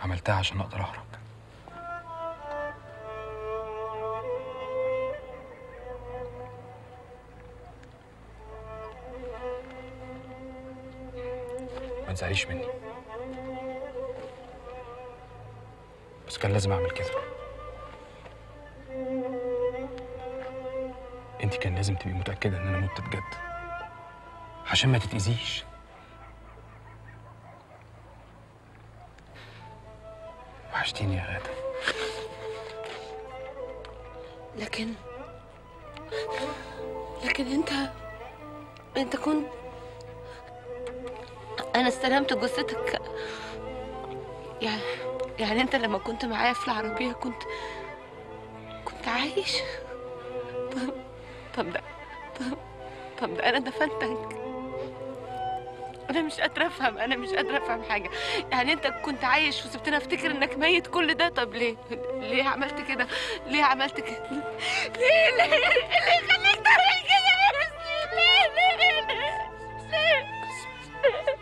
عملتها عشان اقدر اهرب ما تزعليش مني بس كان لازم اعمل كده انت كان لازم تبقي متاكده ان انا مت بجد عشان ما تتاذيش وحشتيني يا غاده لكن لكن انت انت كنت انا استلمت جثتك يعني يعني انت لما كنت معايا في العربية كنت كنت عايش طب طب ده طب, طب ده انا دفنتك انا مش قادرة افهم انا مش قادرة افهم حاجة يعني انت كنت عايش وسبتني افتكر انك ميت كل ده طب ليه ليه عملت كده ليه عملت كده ليه ليه اللي يخليك تعمل كده يا ياسمين ليه ليه ليه ليه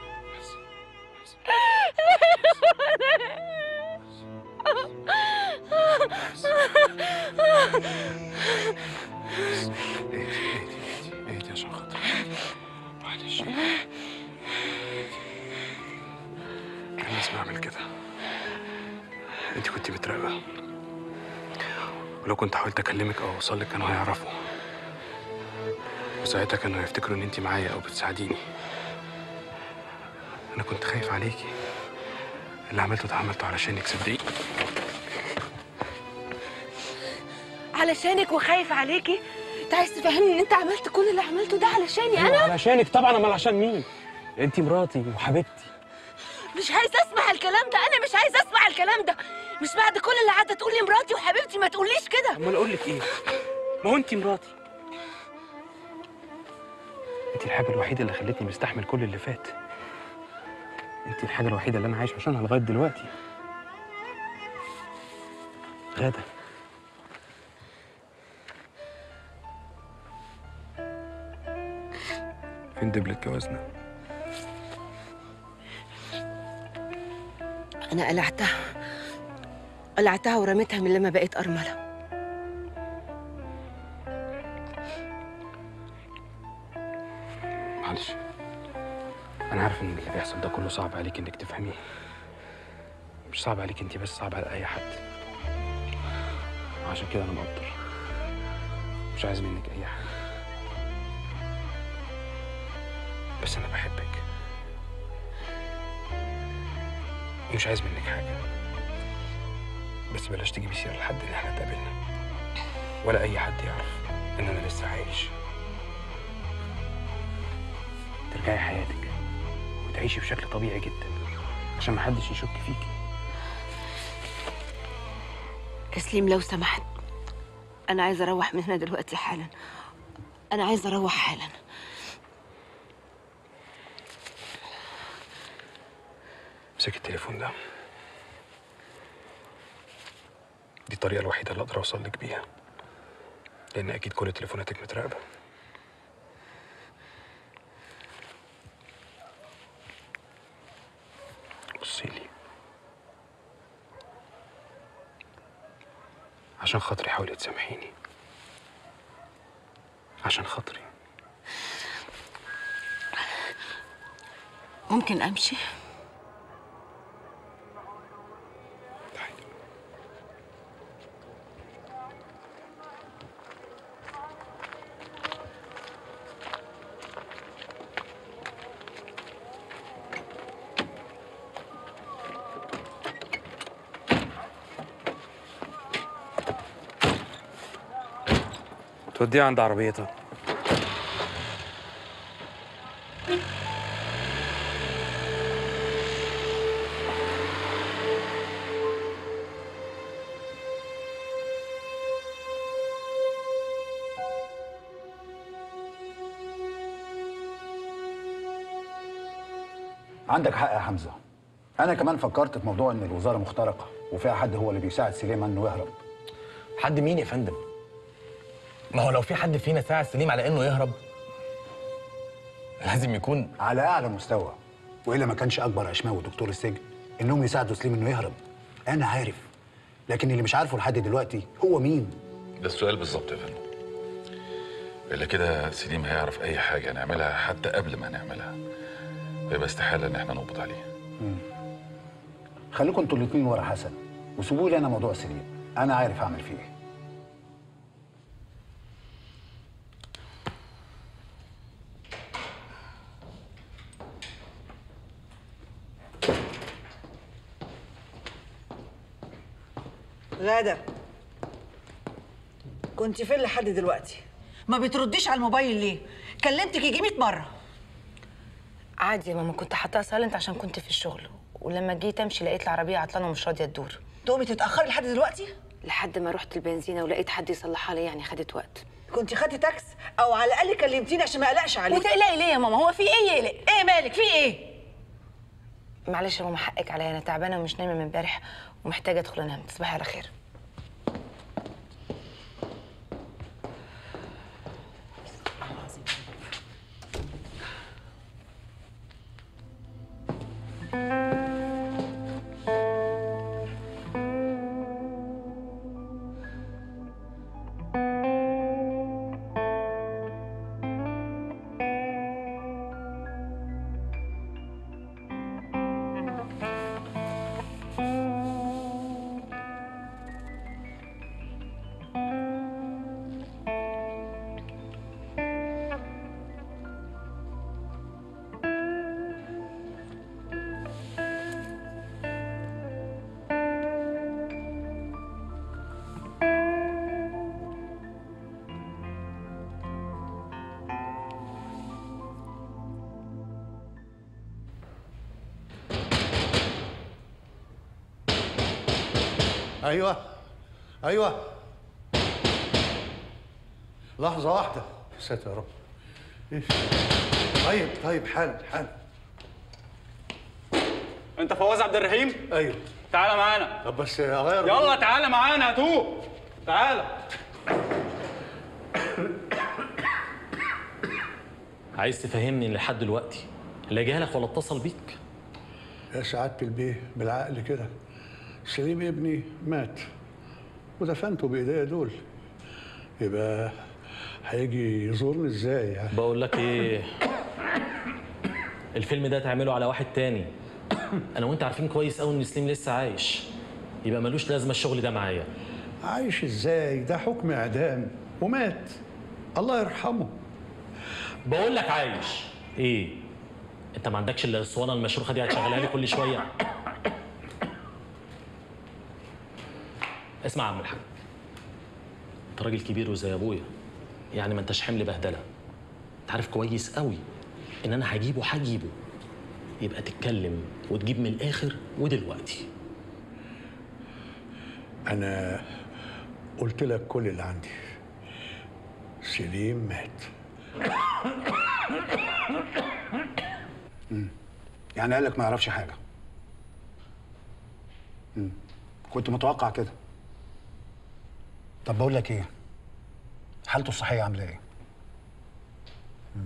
اهدي اهدي اهدي عشان خاطري معلش كان لازم اعمل كده انت كنت متراقبه ولو كنت حاولت اكلمك او اوصل لك كانوا هيعرفوا وساعتها كانوا هيفتكروا ان انت معايا او بتساعديني انا كنت خايف عليكي اللي عملته ده عملته علشانك صدقيني علشانك وخايف عليكي انت عايز تفهمني ان انت عملت كل اللي عملته ده علشاني انا علشانك طبعا امال عشان مين انت مراتي وحبيبتي مش عايز اسمع الكلام ده انا مش عايز اسمع الكلام ده مش بعد كل اللي قعدت تقول لي مراتي وحبيبتي ما تقوليش كده امال اقول لك ايه ما هو انت مراتي انت الحاجه الوحيده اللي خلتني مستحمل كل اللي فات انت الحاجه الوحيده اللي انا عايش عشانها لغايه دلوقتي غاده فين دبلة جوازنا انا قلعتها قلعتها ورميتها من لما بقيت ارمله معلش انا عارف ان اللي بيحصل ده كله صعب عليك انك تفهميه مش صعب عليك انت بس صعب على اي حد وعشان كده انا مقدر مش عايز منك اي حاجه بس انا بحبك ومش عايز منك حاجه بس بلاش تجيبي سيره لحد ان احنا اتقابلنا ولا اي حد يعرف ان انا لسه عايش ترجعي حياتك وتعيشي بشكل طبيعي جدا عشان محدش يشك فيكي تسليم لو سمحت انا عايزه اروح من هنا دلوقتي حالا انا عايزه اروح حالا امسكي التليفون ده دي الطريقة الوحيدة اللي أقدر أوصل لك بيها لأن أكيد كل تليفوناتك متراقبة بصي لي عشان خاطري حاولي تسامحيني عشان خاطري ممكن امشي توديها عند عربيتها عندك حق يا حمزه انا كمان فكرت في موضوع ان الوزاره مخترقه وفيها حد هو اللي بيساعد سليمان انه يهرب حد مين يا فندم؟ ما هو لو في حد فينا ساعد سليم على انه يهرب لازم يكون على اعلى مستوى والا ما كانش اكبر اشماوي دكتور السجن انهم يساعدوا سليم انه يهرب انا عارف لكن اللي مش عارفه لحد دلوقتي هو مين ده السؤال بالظبط يا فندم الا كده سليم هيعرف اي حاجه نعملها حتى قبل ما نعملها ويبقى استحاله ان احنا نقبض عليه خليكم انتوا الاثنين ورا حسن وسيبوا لي انا موضوع سليم انا عارف اعمل فيه ايه غادة كنت فين لحد دلوقتي؟ ما بترديش على الموبايل ليه؟ كلمتك يجي 100 مرة عادي يا ماما كنت حاطاها سايلنت عشان كنت في الشغل ولما جيت امشي لقيت العربيه عطلانه ومش راضيه تدور تقومي تتأخري لحد دلوقتي؟ لحد ما رحت البنزينه ولقيت حد يصلحها لي يعني خدت وقت كنت خدتي تاكس أو على الأقل كلمتيني عشان ما أقلقش عليك وتقلقي ليه يا ماما هو في ايه يقلق إيه مالك؟ في إيه؟ معلش يا ماما حقك عليا انا تعبانه ومش نايمه من امبارح ومحتاجه ادخل انام تصبحي على خير ايوه ايوه لحظة واحدة ساتر يا رب ايش طيب طيب حل حل انت فواز عبد الرحيم ايوه تعالى معانا طب بس اغير يلا تعالى معانا هتوه تعالى عايز تفهمني ان لحد دلوقتي لا جالك ولا اتصل بيك يا سعادة البيه بالعقل كده سليم ابني مات ودفنته بايديا دول يبقى هيجي يزورني ازاي يعني بقول لك ايه الفيلم ده تعمله على واحد تاني انا وانت عارفين كويس قوي ان سليم لسه عايش يبقى ملوش لازمه الشغل ده معايا عايش ازاي ده حكم اعدام ومات الله يرحمه بقول لك عايش ايه انت ما عندكش الا الاسطوانه المشروخه دي هتشغلها لي كل شويه اسمع يا عم الحاج انت راجل كبير وزي ابويا يعني ما انتش حمل بهدله انت عارف كويس قوي ان انا هجيبه هجيبه يبقى تتكلم وتجيب من الاخر ودلوقتي انا قلت لك كل اللي عندي سليم مات يعني قال لك ما يعرفش حاجه مم. كنت متوقع كده طب بقول لك ايه حالته الصحيه عامله ايه مم.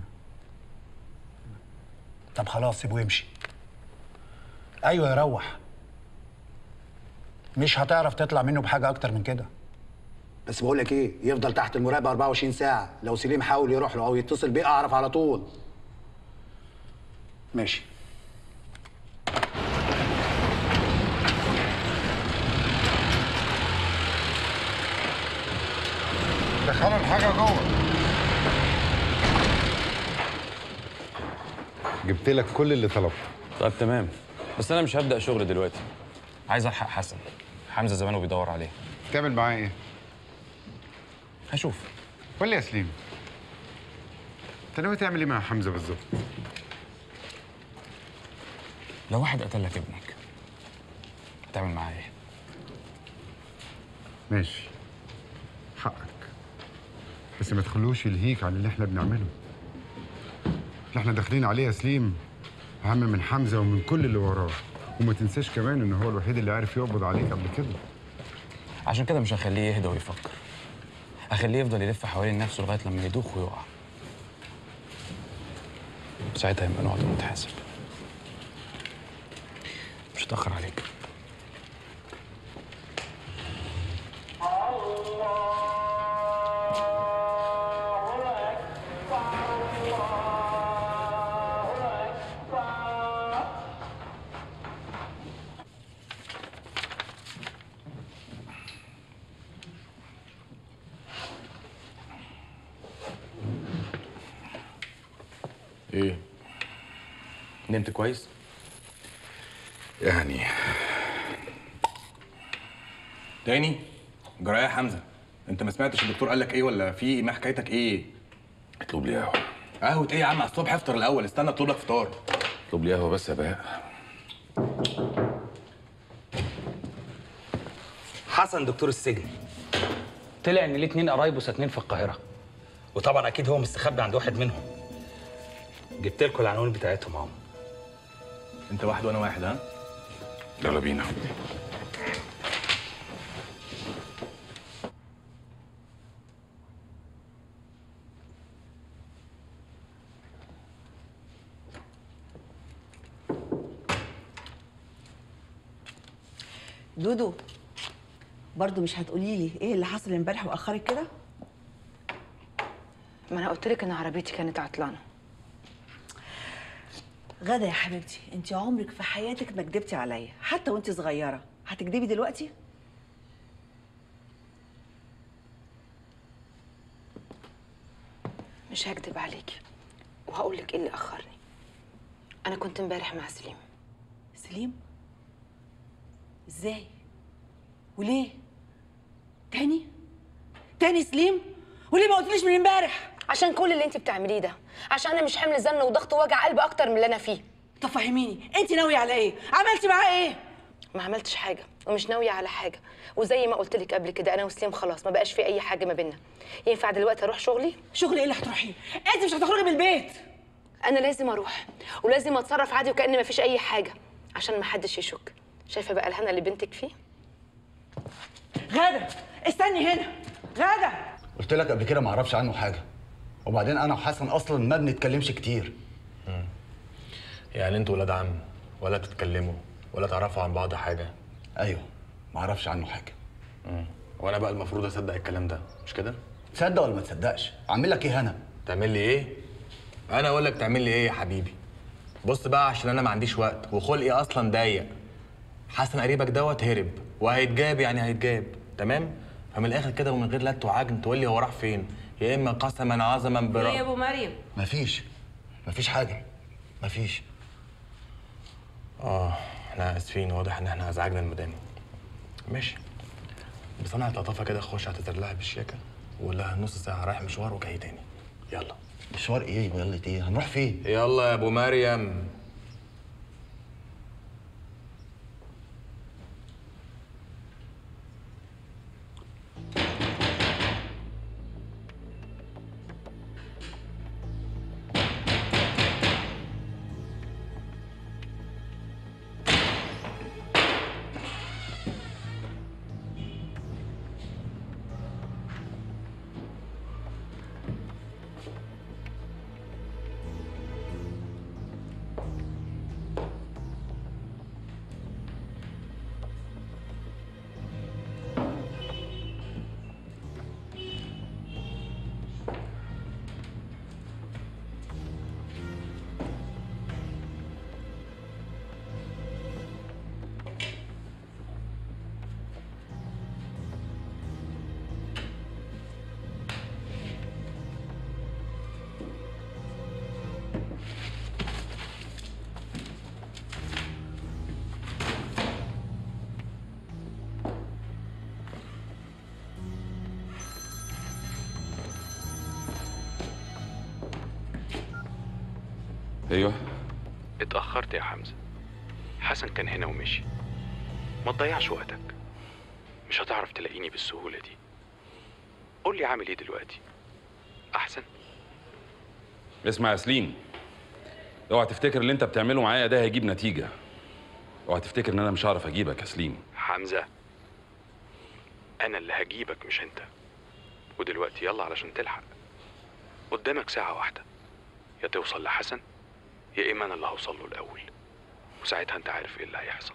طب خلاص سيبه يمشي ايوه يروح مش هتعرف تطلع منه بحاجه اكتر من كده بس بقول لك ايه يفضل تحت المراقبه 24 ساعه لو سليم حاول يروح له او يتصل بيه اعرف على طول ماشي دخلوا الحاجة جوه جبت لك كل اللي طلبته طب تمام بس انا مش هبدا شغل دلوقتي عايز الحق حسن حمزه زمانه بيدور عليه تعمل معاه ايه؟ هشوف قول لي يا سليم انت ناوي تعمل ايه مع حمزه بالظبط؟ لو واحد قتل لك ابنك هتعمل معاه ايه ماشي حقك بس ما تخلوش يلهيك عن اللي احنا بنعمله اللي احنا داخلين عليه يا سليم اهم من حمزه ومن كل اللي وراه وما تنساش كمان ان هو الوحيد اللي عارف يقبض عليك قبل كده عشان كده مش هخليه يهدى ويفكر هخليه يفضل يلف حوالين نفسه لغايه لما يدوخ ويقع ساعتها يبقى نقعد ونتحاسب مش هتاخر عليك ايه نمت كويس يعني تاني جرايه يا حمزه انت ما سمعتش الدكتور قال لك ايه ولا في ما حكايتك ايه اطلب لي قهوه قهوه ايه يا عم على الصبح افطر الاول استنى اطلب لك فطار اطلب لي قهوه بس يا بهاء حسن دكتور السجن طلع ان ليه اتنين قرايبه ساكنين في القاهره وطبعا اكيد هو مستخبي عند واحد منهم جبت لكم العناوين بتاعتهم اهو انت واحد وانا واحد ها يلا بينا دودو برضو مش هتقولي لي ايه اللي حصل امبارح واخرك كده ما انا قلت لك ان عربيتي كانت عطلانه غدا يا حبيبتي انت عمرك في حياتك ما كدبتي عليا حتى وانت صغيره هتكدبي دلوقتي مش هكدب عليكي وهقول لك ايه اللي اخرني انا كنت امبارح مع سليم سليم ازاي وليه تاني تاني سليم وليه ما قلتليش من امبارح عشان كل اللي انت بتعمليه ده عشان انا مش حمل زن وضغط ووجع قلب اكتر من اللي انا فيه طب فهميني انت ناويه على ايه عملتي معاه ايه ما عملتش حاجه ومش ناويه على حاجه وزي ما قلت لك قبل كده انا وسليم خلاص ما بقاش في اي حاجه ما بينا ينفع دلوقتي اروح شغلي شغل ايه اللي هتروحيه انت مش هتخرجي من البيت انا لازم اروح ولازم اتصرف عادي وكأن ما فيش اي حاجه عشان ما حدش يشك شايفه بقى الهنا اللي بنتك فيه غاده استني هنا غاده قلت لك قبل كده ما اعرفش عنه حاجه وبعدين انا وحسن اصلا ما بنتكلمش كتير يعني انتوا ولاد عم ولا بتتكلموا ولا تعرفوا عن بعض حاجه ايوه ما اعرفش عنه حاجه وانا بقى المفروض اصدق الكلام ده مش كده تصدق ولا ما تصدقش اعمل لك ايه هنا تعمل لي ايه انا اقول لك تعمل لي ايه يا حبيبي بص بقى عشان انا ما عنديش وقت وخلقي اصلا ضيق حسن قريبك دوت هرب وهيتجاب يعني هيتجاب تمام فمن الاخر كده ومن غير لت وعجن تقول لي هو راح فين يا اما قسما عظما ايه يا برا ابو مريم مفيش مفيش حاجه مفيش اه احنا اسفين واضح ان احنا ازعجنا المدام ماشي بصنعة لطافه كده خش اعتذر لها بالشيكه وقول لها نص ساعه رايح مشوار وجاي تاني يلا مشوار ايه يلا ايه هنروح فين يلا يا ابو مريم ايوه اتأخرت يا حمزة حسن كان هنا ومشي ما تضيعش وقتك مش هتعرف تلاقيني بالسهولة دي قول لي عامل ايه دلوقتي أحسن اسمع يا سليم اوعى تفتكر اللي انت بتعمله معايا ده هيجيب نتيجه اوعى تفتكر ان انا مش هعرف اجيبك يا سليم حمزة أنا اللي هجيبك مش أنت ودلوقتي يلا علشان تلحق قدامك ساعة واحدة يا توصل لحسن يا إما أنا اللي هوصل له الأول وساعتها أنت عارف إيه اللي هيحصل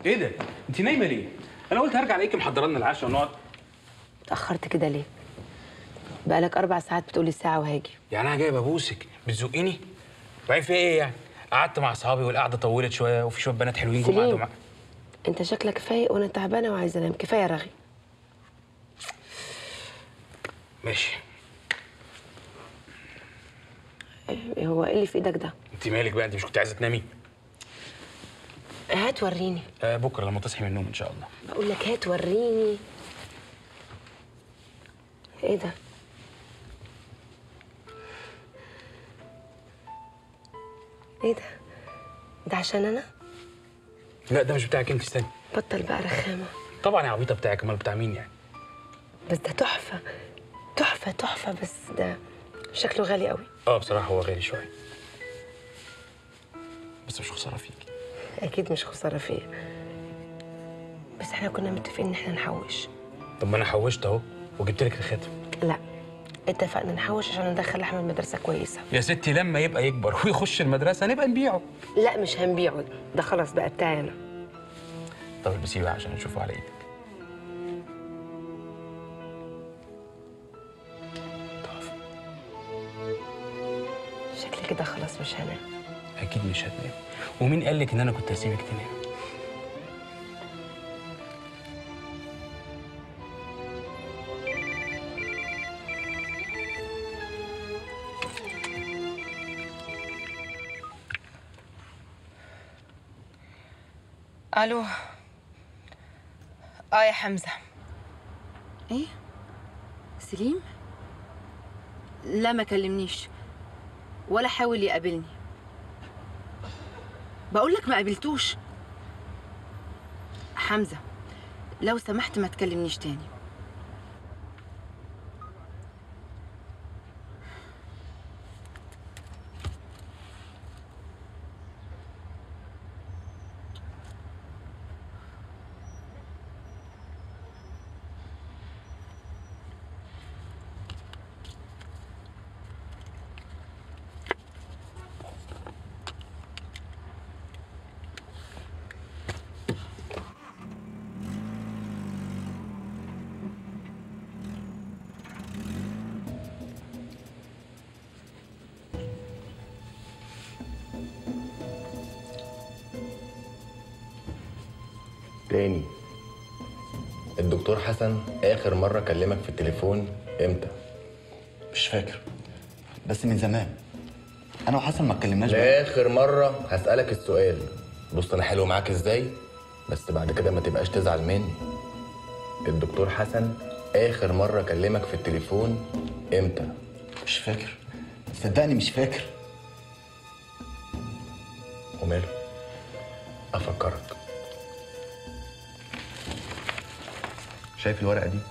ايه ده انت نايمه ليه انا قلت هرجع الاقيكي محضره لنا العشاء ونقعد اتاخرت كده ليه بقالك اربع ساعات بتقولي ساعه وهاجي يعني انا جاي ببوسك بتزقيني وبعدين في ايه يعني قعدت مع اصحابي والقعده طولت شويه وفي شويه بنات حلوين جم قعدوا سليم معايا انت شكلك فايق وانا تعبانه وعايزه انام كفايه رغي ماشي إيه هو ايه اللي في ايدك ده انت مالك بقى انت مش كنت عايزه تنامي هات وريني آه بكره لما تصحي من النوم ان شاء الله بقول لك هات وريني ايه ده ايه ده ده عشان انا لا ده مش بتاعك انت استني بطل بقى رخامه طبعا يا عبيطه بتاعك امال بتاع مين يعني بس ده تحفه تحفه تحفه بس ده شكله غالي قوي اه بصراحه هو غالي شويه بس مش خساره فيك اكيد مش خساره فيا بس احنا كنا متفقين ان احنا نحوش طب ما انا حوشت اهو وجبت لك الخاتم لا اتفقنا نحوش عشان ندخل احمد مدرسه كويسه يا ستي لما يبقى يكبر ويخش المدرسه نبقى نبيعه لا مش هنبيعه ده خلاص بقى بتاعي انا طب البسيه بقى عشان نشوفه على ايدك شكلي كده خلاص مش هنام اكيد مش هتنام ومين قال لك ان انا كنت هسيبك تنام الو اه يا حمزه ايه سليم لا ما كلمنيش ولا حاول يقابلني بقول لك ما قابلتوش حمزه لو سمحت ما تكلمنيش تاني تاني الدكتور حسن اخر مره كلمك في التليفون امتى مش فاكر بس من زمان انا وحسن ما اتكلمناش بقى. لاخر مره هسالك السؤال بص انا حلو معاك ازاي بس بعد كده ما تبقاش تزعل مني الدكتور حسن اخر مره كلمك في التليفون امتى مش فاكر صدقني مش فاكر وماله افكرك شايف الورقه دي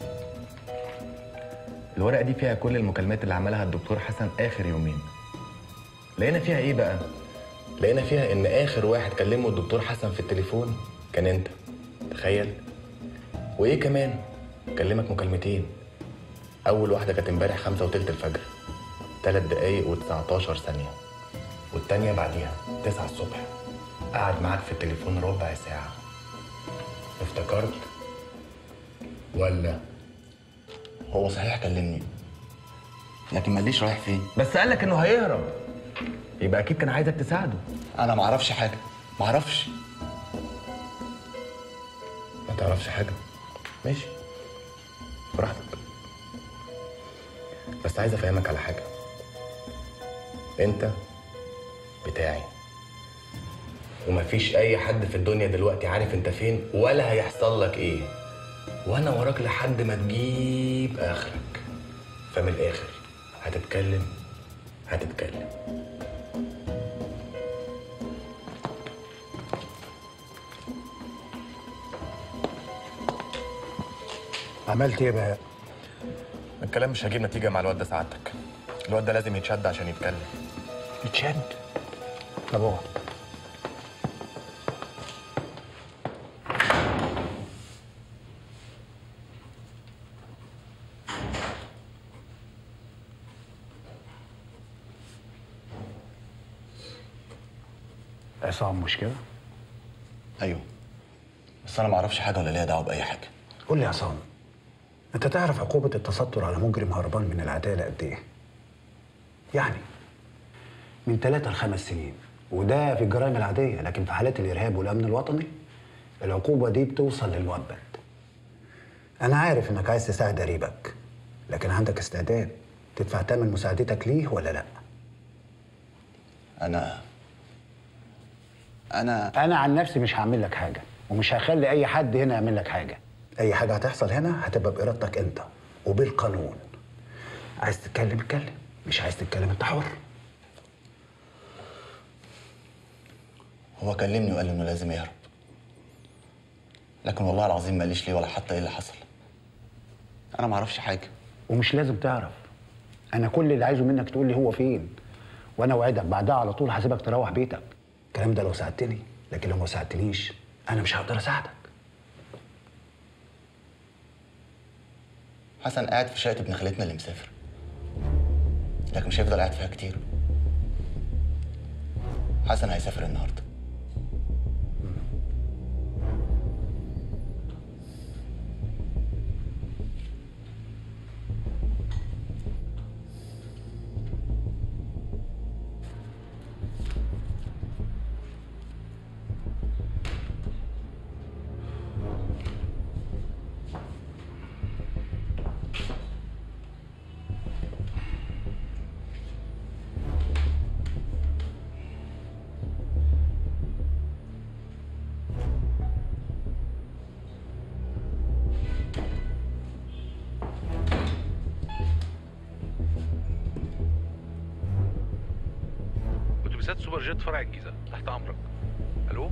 الورقه دي فيها كل المكالمات اللي عملها الدكتور حسن اخر يومين لقينا فيها ايه بقى لقينا فيها ان اخر واحد كلمه الدكتور حسن في التليفون كان انت تخيل وايه كمان كلمك مكالمتين اول واحده كانت امبارح خمسة وتلت الفجر ثلاث دقايق و19 ثانيه والتانية بعديها تسعة الصبح قعد معاك في التليفون ربع ساعة افتكرت ولا هو صحيح كلمني لكن ماليش رايح فين بس قال لك انه هيهرب يبقى اكيد كان عايزك تساعده انا ما اعرفش حاجه ما اعرفش ما تعرفش حاجه ماشي براحتك بس عايز افهمك على حاجه انت بتاعي ومفيش اي حد في الدنيا دلوقتي عارف انت فين ولا هيحصل لك ايه وانا وراك لحد ما تجيب اخرك فمن الاخر هتتكلم هتتكلم عملت ايه بقى؟ الكلام مش هيجيب نتيجه مع الواد ده سعادتك الواد ده لازم يتشد عشان يتكلم يتشد طب اقعد عصام مش كده؟ ايوه بس انا ما اعرفش حاجه ولا ليا دعوه باي حاجه قول لي يا عصام انت تعرف عقوبة التستر على مجرم هربان من العدالة قد ايه؟ يعني من ثلاثة لخمس سنين وده في الجرائم العادية لكن في حالات الإرهاب والأمن الوطني العقوبة دي بتوصل للمؤبد أنا عارف إنك عايز تساعد قريبك لكن عندك استعداد تدفع ثمن مساعدتك ليه ولا لأ؟ انا انا أنا عن نفسي مش هعمل لك حاجة ومش هخلي أي حد هنا يعمل لك حاجة أي حاجة هتحصل هنا هتبقى بإرادتك أنت وبالقانون عايز تتكلم اتكلم مش عايز تتكلم أنت حر هو كلمني وقال لي انه لازم يهرب لكن والله العظيم ما قاليش ليه ولا حتى ايه اللي حصل انا ما اعرفش حاجه ومش لازم تعرف انا كل اللي عايزه منك تقول لي هو فين وانا اوعدك بعدها على طول هسيبك تروح بيتك الكلام ده لو ساعدتني لكن لو ما ساعدتنيش انا مش هقدر اساعدك حسن قاعد في شقه ابن خالتنا اللي مسافر لكن مش هيفضل قاعد فيها كتير حسن هيسافر النهارده اتوبيسات سوبر جيت فرع الجيزه تحت امرك الو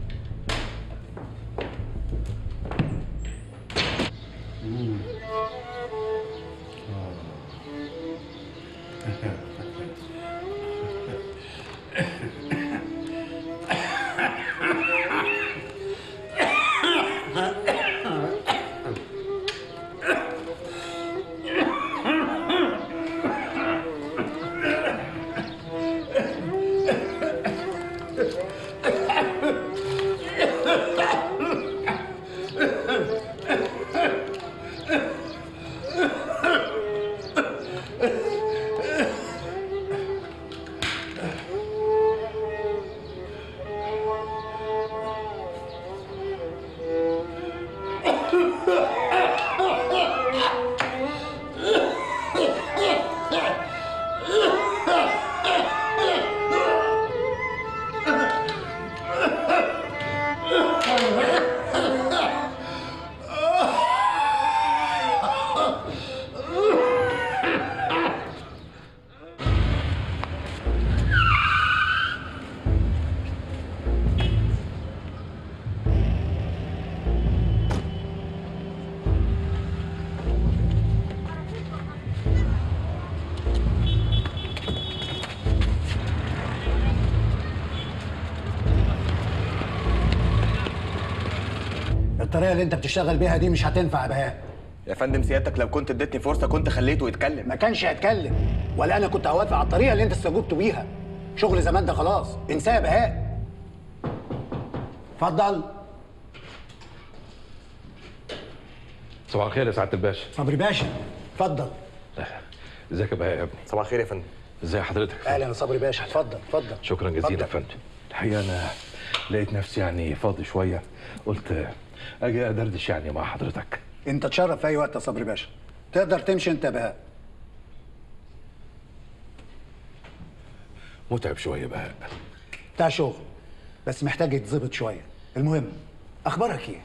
الطريقه اللي انت بتشتغل بيها دي مش هتنفع يا بهاء يا فندم سيادتك لو كنت اديتني فرصه كنت خليته يتكلم ما كانش هيتكلم ولا انا كنت هوافق على الطريقه اللي انت استجوبت بيها شغل زمان ده خلاص انساه يا بهاء اتفضل صباح الخير يا سعاده الباشا صبري باشا اتفضل ازيك يا بهاء يا ابني صباح الخير يا فندم ازي حضرتك اهلا يا صبري باشا اتفضل اتفضل شكرا جزيلا يا اتفضل. فندم الحقيقه انا لقيت نفسي يعني فاضي شويه قلت اجي ادردش يعني مع حضرتك انت تشرف في اي وقت يا صبري باشا تقدر تمشي انت يا بهاء متعب شويه بهاء بتاع شغل بس محتاج يتظبط شويه المهم اخبارك ايه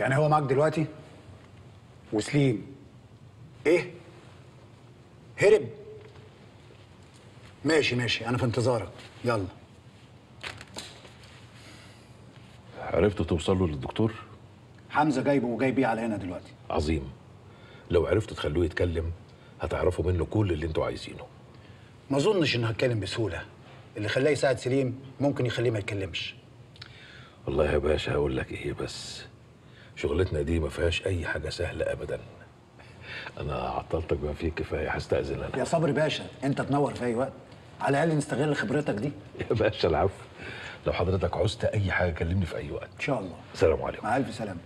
يعني هو معاك دلوقتي وسليم ايه هرب ماشي ماشي انا في انتظارك يلا عرفتوا توصلوا للدكتور حمزه جايبه وجاي بيه على هنا دلوقتي عظيم لو عرفتوا تخلوه يتكلم هتعرفوا منه كل اللي انتوا عايزينه ما اظنش انه هتكلم بسهوله اللي خلاه يساعد سليم ممكن يخليه ما يتكلمش والله يا باشا هقول لك ايه بس شغلتنا دي ما فيهاش اي حاجه سهله ابدا انا عطلتك بما فيه كفايه هستاذن انا يا صبري باشا انت تنور في اي وقت على الاقل نستغل خبرتك دي يا باشا العفو لو حضرتك عوزت اي حاجه كلمني في اي وقت ان شاء الله السلام عليكم مع الف سلامه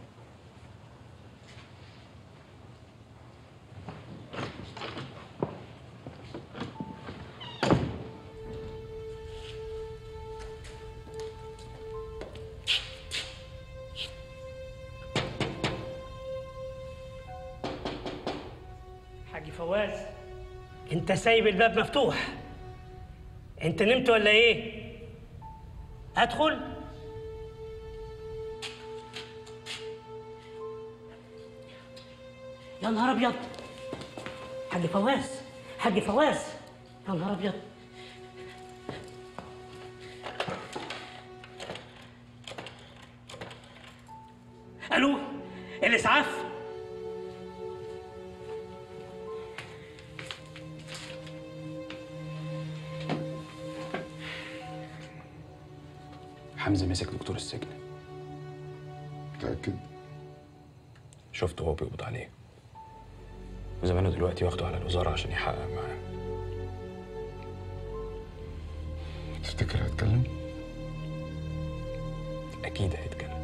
حاج فواز انت سايب الباب مفتوح انت نمت ولا ايه ادخل يا نهار ابيض حاج فواز حاج فواز يا نهار ابيض الو الاسعاف حمزه مسك دكتور السجن متاكد شفته وهو بيقبض عليه وزمانه دلوقتي واخده على الوزارة عشان يحقق معاه تفتكر هتكلم أكيد هيتكلم